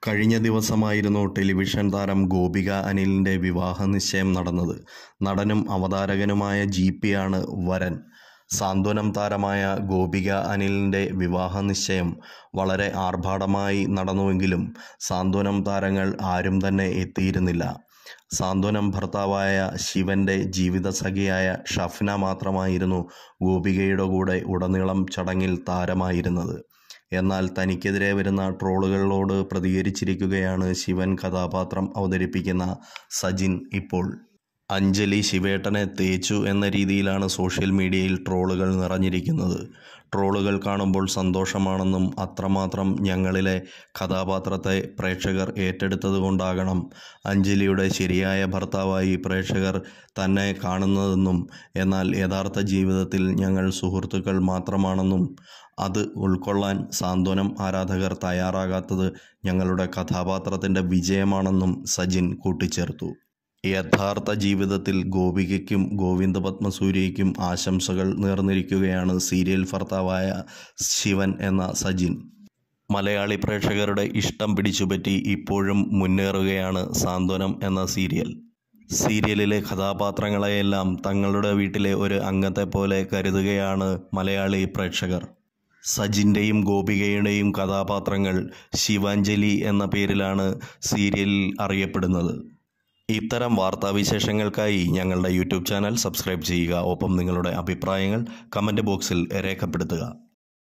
കഴിഞ്ഞ ദിവസമായിരുന്നു ടെലിവിഷൻ താരം ഗോപിക അനിലിൻ്റെ വിവാഹ നിശ്ചയം നടന്നത് നടനും അവതാരകനുമായ ജി പിയാണ് വരൻ സാന്ത്വനം താരമായ ഗോപിക അനിലിൻ്റെ വിവാഹ നിശ്ചയം വളരെ ആർഭാടമായി നടന്നുവെങ്കിലും സാന്ത്വനം താരങ്ങൾ ആരും തന്നെ എത്തിയിരുന്നില്ല സാന്ത്വനം ഭർത്താവായ ശിവന്റെ ജീവിതസഖിയായ ഷഫ്ന മാത്രമായിരുന്നു ഗോപികയുടെ കൂടെ ഉടനീളം ചടങ്ങിൽ താരമായിരുന്നത് എന്നാൽ തനിക്കെതിരെ വരുന്ന ട്രോളുകളോട് പ്രതികരിച്ചിരിക്കുകയാണ് ശിവൻ കഥാപാത്രം അവതരിപ്പിക്കുന്ന സജിൻ ഇപ്പോൾ അഞ്ജലി ശിവേട്ടനെ തേച്ചു എന്ന രീതിയിലാണ് സോഷ്യൽ മീഡിയയിൽ ട്രോളുകൾ നിറഞ്ഞിരിക്കുന്നത് ട്രോളുകൾ കാണുമ്പോൾ സന്തോഷമാണെന്നും അത്രമാത്രം ഞങ്ങളിലെ കഥാപാത്രത്തെ പ്രേക്ഷകർ ഏറ്റെടുത്തതുകൊണ്ടാകണം അഞ്ജലിയുടെ ശരിയായ ഭർത്താവായി പ്രേക്ഷകർ തന്നെ കാണുന്നതെന്നും എന്നാൽ യഥാർത്ഥ ജീവിതത്തിൽ ഞങ്ങൾ സുഹൃത്തുക്കൾ മാത്രമാണെന്നും അത് ഉൾക്കൊള്ളാൻ സാന്ത്വനം ആരാധകർ തയ്യാറാകാത്തത് ഞങ്ങളുടെ കഥാപാത്രത്തിൻ്റെ വിജയമാണെന്നും സജിൻ കൂട്ടിച്ചേർത്തു യഥാർത്ഥ ജീവിതത്തിൽ ഗോപികയ്ക്കും ഗോവിന്ദ പത്മസൂര്യയ്ക്കും ആശംസകൾ നേർന്നിരിക്കുകയാണ് സീരിയൽ ഭർത്താവായ ശിവൻ എന്ന സജിൻ മലയാളി പ്രേക്ഷകരുടെ ഇഷ്ടം പിടിച്ചുപറ്റി ഇപ്പോഴും മുന്നേറുകയാണ് സാന്ത്വനം എന്ന സീരിയൽ സീരിയലിലെ കഥാപാത്രങ്ങളെയെല്ലാം തങ്ങളുടെ വീട്ടിലെ ഒരു അംഗത്തെ പോലെ കരുതുകയാണ് മലയാളി പ്രേക്ഷകർ സജിൻ്റെയും ഗോപികയുടെയും കഥാപാത്രങ്ങൾ ശിവാഞ്ജലി എന്ന പേരിലാണ് സീരിയലിൽ അറിയപ്പെടുന്നത് ഇത്തരം വാർത്താവിശേഷങ്ങൾക്കായി ഞങ്ങളുടെ യൂട്യൂബ് ചാനൽ സബ്സ്ക്രൈബ് ചെയ്യുക ഒപ്പം നിങ്ങളുടെ അഭിപ്രായങ്ങൾ കമൻറ്റ് ബോക്സിൽ രേഖപ്പെടുത്തുക